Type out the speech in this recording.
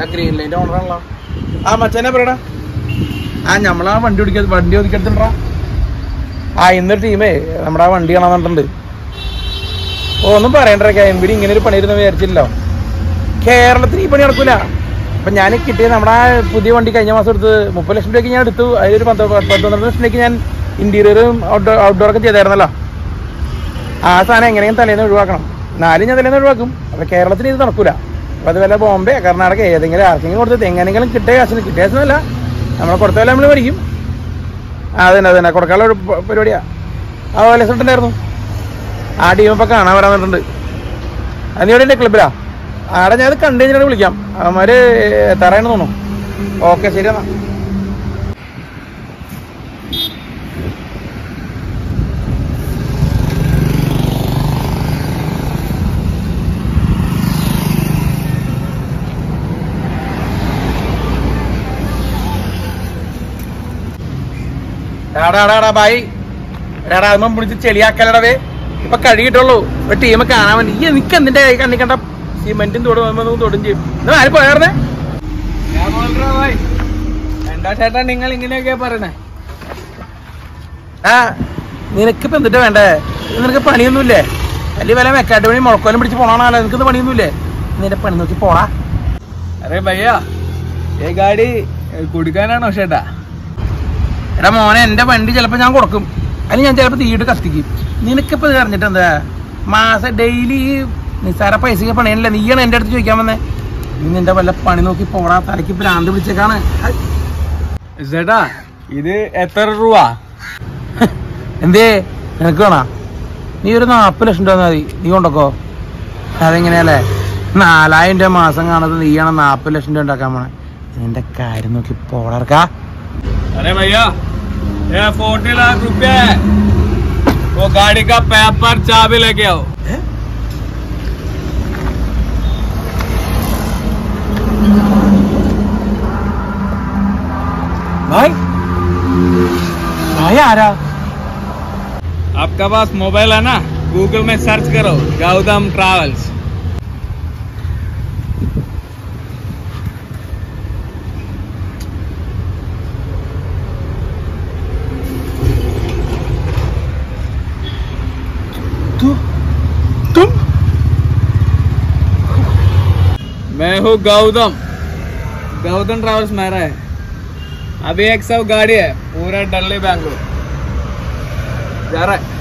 എന്നാ ഗ്രീൻ ലൈൻ്റെ ഓണറാണല്ലോ ആ മച്ചാനെ പറയടാ ആ നമ്മളാ വണ്ടി ഓടിക്ക വണ്ടി ഒതുക്കിയെടുത്തിട്ടാ ആ ഇന്നൊരു ടീമേ നമ്മുടെ ആ വണ്ടി കാണാൻ പറഞ്ഞിട്ടുണ്ട് ഓ ഒന്നും പറയണ്ട എംപിടി ഇങ്ങനെ ഒരു പണിയിരുന്ന വിചാരിച്ചില്ലല്ലോ കേരളത്തിൽ ഈ പണി നടക്കൂല അപ്പൊ ഞാൻ കിട്ടിയ നമ്മുടെ ആ പുതിയ വണ്ടി കഴിഞ്ഞ മാസം എടുത്ത് മുപ്പത് ലക്ഷം രൂപയ്ക്ക് ഞാൻ എടുത്തു അതിലൊരു പത്ത് പത്ത് പന്ത്രണ്ട് ലക്ഷം രൂപയ്ക്ക് ഞാൻ ഇന്റീരിയറും ഔട്ട്ഡോർ ഔട്ട്ഡോർ ഒക്കെ ചെയ്തായിരുന്നല്ലോ ആ സാധനം എങ്ങനെയും തലേന്ന് ഒഴിവാക്കണം നാലും ഞാൻ തലേന്ന് ഒഴിവാക്കും അപ്പൊ കേരളത്തിന് ഇത് നടക്കൂല അപ്പൊ അത് വല്ല ബോംബെ കർണാടക ഏതെങ്കിലും ആർക്കെങ്കിലും കൊടുത്തത് എങ്ങനെയെങ്കിലും കിട്ടിയ കാശിന് കിട്ടിയ കാശിനല്ല നമ്മളെ കൊടുത്താലും നമ്മൾ മേടിക്കും ആ അതന്നെ അതന്നെ കൊടുക്കാനുള്ള ഒരു പ- പരിപാടിയാ ആ ലക്ഷം ഉണ്ടായിരുന്നു ആ ടീം ഇപ്പൊ കാണാൻ വരാൻ പറഞ്ഞിട്ടുണ്ട് അത് നീ എവിടെ ക്ലബിലാ ആടെ ഞാൻ അത് കണ്ടു കഴിഞ്ഞിട്ട് വിളിക്കാം അവന്മാര് എത്താറായെന്ന് തോന്നുന്നു ഓക്കെ ശരി എന്നാ ടാടാടാടാ ബായി എടാ അതൊന്നും പിടിച്ച് ചെളിയാക്കലടവേ ഇപ്പൊ കഴുകിയിട്ടുള്ളൂ ഒരു ടീം കാണാൻ വേണ്ടി ഈ എനിക്ക് എന്തിന്റെ കൈ കണ്ണി കണ്ട സിമെന്റും തൊടും തൊടും ചെയ്യും ഇത് ആര് പോയാർന്നേ എന്താ ചേട്ടാ നിങ്ങൾ ഇങ്ങനെയൊക്കെയാ പറയണേ ആ നിനക്കിപ്പോ എന്തിട്ടാ വേണ്ടേ നിനക്ക് പണിയൊന്നുമില്ലേ അല്ലെങ്കിൽ വല്ല മെക്കാട്ട് പണി മുഴക്കോലം പിടിച്ച് പോണാണല്ലോ നിനക്കിത് പണിയൊന്നുമില്ലേ നിന്റെ പണി നോക്കി പോടാ അറേ ഭയ്യ ഏ ഗാഡി കുടിക്കാനാണോ ചേട്ടാ എടാ മോനെ എന്റെ വണ്ടി ചിലപ്പോ ഞാൻ കൊടുക്കും അല്ലെങ്കിൽ ഞാൻ ചിലപ്പോ തീയിട്ട് കത്തിക്കും നിനക്കിപ്പോ ഇത് അറിഞ്ഞിട്ട് എന്താ മാസം ഡെയിലി നിസ്സാര പൈസക്ക് പണിയല്ല നീയാണ് എന്റെ അടുത്ത് ചോദിക്കാൻ വന്നേ നീ നിന്റെ വല്ല പണി നോക്കി പോടാ തലയ്ക്ക് ഭ്രാന്ത് പിടിച്ചേക്കാണ് ഹൈ. ചേട്ടാ ഇത് എത്ര രൂപ എന്തേ നിനക്ക് വേണോ നീ ഒരു നാൽപ്പത് ലക്ഷം രൂപ മതി നീ കൊണ്ടോക്കോ അതെങ്ങനെയല്ലേ നാലായിരം രൂപ മാസം കാണുന്നത് നീയാണ് നാൽപ്പത് ലക്ഷം രൂപ ഉണ്ടാക്കാൻ പോണേ നിന്റെ കാര്യം നോക്കി പോടാർക്കാ अरे भैया ये फोर्टी लाख रुपया है वो गाड़ी का पेपर चाबी लेके आओ ഭായ് ഭായ് ആരാ आपका पास मोबाइल है ना गूगल में सर्च करो गौतम ट्रैवल्स तू तुम मैं हूँ गौतम गौतम ट्रैवल्स मेरा है अभी एक सौ गाड़ी है पूरा दिल्ली बैंगलोर जा रहा है